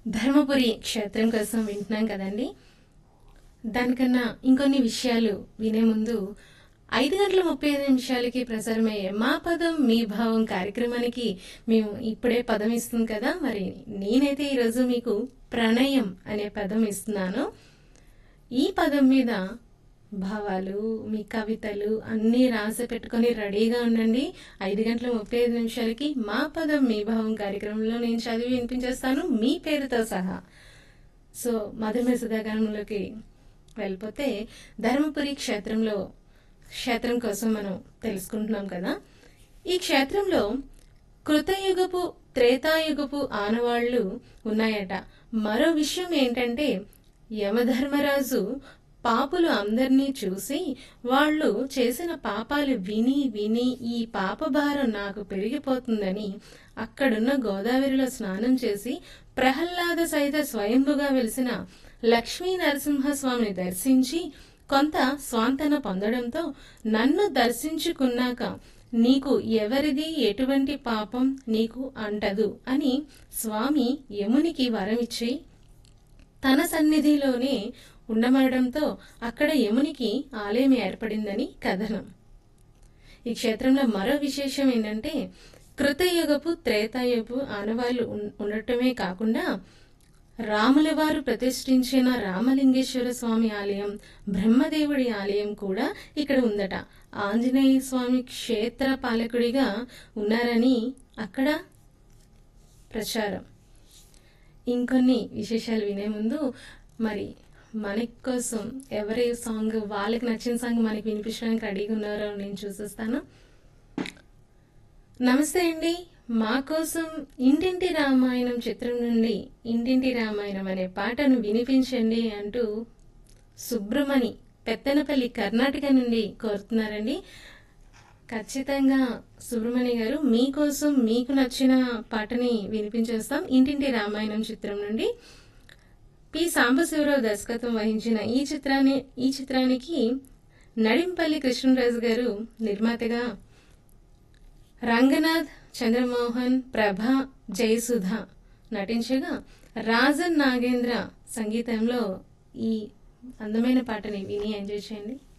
ధర్మపురి క్షేత్రం కోసం వింటున్నాం కదండి దానికన్నా ఇంకొన్ని విషయాలు వినే ముందు ఐదు గంటల ముప్పై ఐదు నిమిషాలకి ప్రసారమయ్యే మా పదం మీ భావం కార్యక్రమానికి మేము ఇప్పుడే పదం ఇస్తుంది కదా మరి నేనైతే ఈరోజు మీకు ప్రణయం అనే పదం ఇస్తున్నాను ఈ పదం మీద భావాలు మీ కవితలు అన్నీ రాసి పెట్టుకొని రెడీగా ఉండండి ఐదు గంటల ముప్పై ఐదు నిమిషాలకి మా పదం మీ భావం కార్యక్రమంలో నేను చదివి వినిపించేస్తాను మీ పేరుతో సహా సో మధుమే సుధాగానంలోకి వెళ్ళిపోతే ధర్మపురి క్షేత్రంలో క్షేత్రం కోసం మనం తెలుసుకుంటున్నాం కదా ఈ క్షేత్రంలో కృతయుగపు త్రేతాయుగపు ఆనవాళ్లు ఉన్నాయట మరో విషయం ఏంటంటే యమధర్మరాజు పాపులు అందరినీ చూసి వాళ్ళు చేసిన పాపాలు విని విని ఈ పాపభారం నాకు పెరిగిపోతుందని అక్కడున్న గోదావరిలో స్నానం చేసి ప్రహ్లాద సహిత స్వయంభుగా వెలిసిన లక్ష్మీ నరసింహస్వామిని దర్శించి కొంత స్వాంతన పొందడంతో నన్ను దర్శించుకున్నాక నీకు ఎవరిది ఎటువంటి పాపం నీకు అంటదు అని స్వామి యమునికి వరమిచ్చి తన సన్నిధిలోనే ఉండమనడంతో అక్కడ యమునికి ఆలయం ఏర్పడిందని కథనం ఈ క్షేత్రంలో మరో విశేషం ఏంటంటే కృతయుగపు త్రేతాయుగపు ఆనవాళ్లు ఉన్- ఉండటమే కాకుండా రాముల వారు ప్రతిష్ఠించిన రామలింగేశ్వర స్వామి ఆలయం బ్రహ్మదేవుడి ఆలయం కూడా ఇక్కడ ఉందట ఆంజనేయ స్వామి క్షేత్ర పాలకుడిగా ఉన్నారని అక్కడ ప్రచారం ఇంకొన్ని విశేషాలు వినే ముందు మరి మన కోసం ఎవరి సాంగ్ వాళ్ళకి నచ్చిన సాంగ్ మనకి వినిపించడానికి రెడీగా ఉన్నారో నేను చూసేస్తాను నమస్తే అండి మా కోసం ఇంటింటి రామాయణం చిత్రం నుండి ఇంటింటి రామాయణం అనే పాటను వినిపించండి అంటూ సుబ్రమణి పెత్తనపల్లి కర్ణాటక నుండి కోరుతున్నారండి ఖచ్చితంగా సుబ్రహ్మణ్య గారు మీకోసం మీకు నచ్చిన పాటని వినిపించేస్తాం ఇంటింటి రామాయణం చిత్రం నుండి పి సాంబశివరావు దర్శకత్వం వహించిన ఈ చిత్రాన్ని ఈ చిత్రానికి నడింపల్లి కృష్ణరాజు గారు నిర్మాతగా రంగనాథ్ చంద్రమోహన్ ప్రభ జయసుధ నటించగా రాజన్ నాగేంద్ర సంగీతంలో ఈ అందమైన పాటని విని ఎంజాయ్ చేయండి